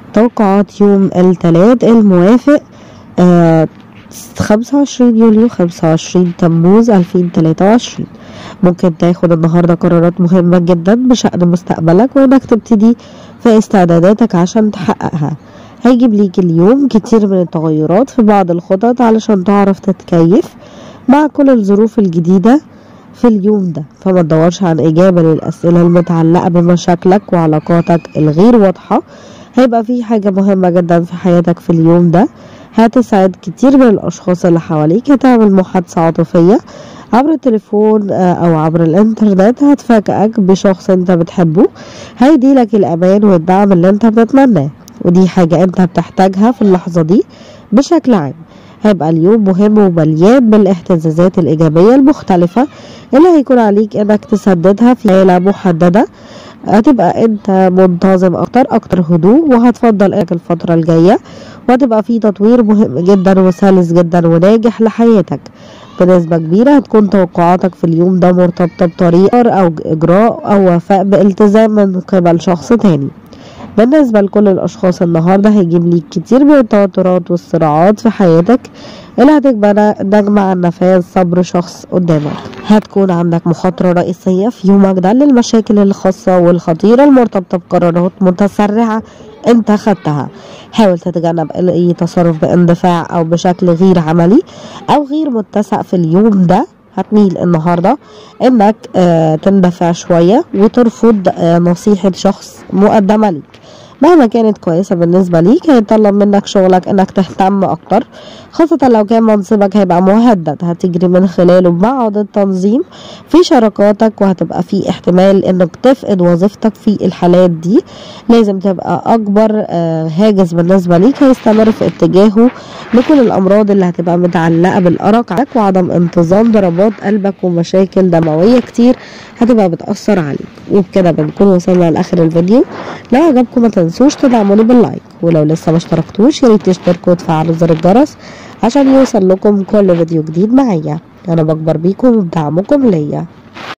توقعات يوم الثلاث الموافق آه 25 يوليو 25 تموز 2023 ممكن تاخد النهاردة قرارات مهمة جدا بشأن مستقبلك وإنك تبتدي في استعداداتك عشان تحققها هيجيب ليك اليوم كتير من التغيرات في بعض الخطط علشان تعرف تتكيف مع كل الظروف الجديدة في اليوم ده فما تدورش عن إجابة للأسئلة المتعلقة بمشاكلك وعلاقاتك الغير واضحة هيبقى في حاجة مهمة جدا في حياتك في اليوم ده هتسعد كتير من الأشخاص اللي حواليك هتعمل محادثة عاطفية عبر التليفون أو عبر الإنترنت هتفاجئك بشخص أنت بتحبه هيديلك الأمان والدعم اللي أنت بتتمناه ودي حاجة أنت بتحتاجها في اللحظة دي بشكل عام هيبقى اليوم مهم ومليان بالاهتزازات الإيجابية المختلفة اللي هيكون عليك إنك تسددها في ليلة محددة هتبقى انت منتظم اكتر اكتر هدوء وهتفضل انك الفترة الجاية وهتبقى في تطوير مهم جدا وسلس جدا وناجح لحياتك بنسبة كبيرة هتكون توقعاتك في اليوم ده مرتبطة بطريقة أو إجراء أو وفاء بالتزام من قبل شخص تاني بالنسبة لكل الأشخاص النهاردة هيجيب ليك كتير من التوترات والصراعات في حياتك اللي هتجبر نجمع عن نفاذ صبر شخص قدامك هتكون عندك مخاطرة رئيسية في يومك ده للمشاكل الخاصة والخطيرة المرتبطة بقرارات متسرعة انت خدتها حاول تتجنب اي تصرف باندفاع او بشكل غير عملي او غير متسق في اليوم ده هتميل النهاردة انك آه تندفع شوية وترفض آه نصيحة شخص مقدمة ليك مهما كانت كويسة بالنسبة ليك هيطلب منك شغلك انك تهتم اكتر خاصة لو كان منصبك هيبقى مهدد هتجري من خلاله بعض التنظيم في شراكاتك وهتبقى في احتمال انك تفقد وظيفتك في الحالات دي لازم تبقى اكبر آه هاجس بالنسبة ليك هيستمر في اتجاهه لكل الامراض اللي هتبقى متعلقة بالارق عليك وعدم انتظام ضربات قلبك ومشاكل دموية كتير هتبقى بتأثر عليك وبكده بنكون وصلنا لاخر الفيديو لو عجبكم ما تنسوش تدعموني باللايك ولو لسه ما اشتركتوش ياريت تشتركوا وتفعلوا زر الجرس عشان يوصل لكم كل فيديو جديد معايا انا بكبر بيكم وبدعمكم ليا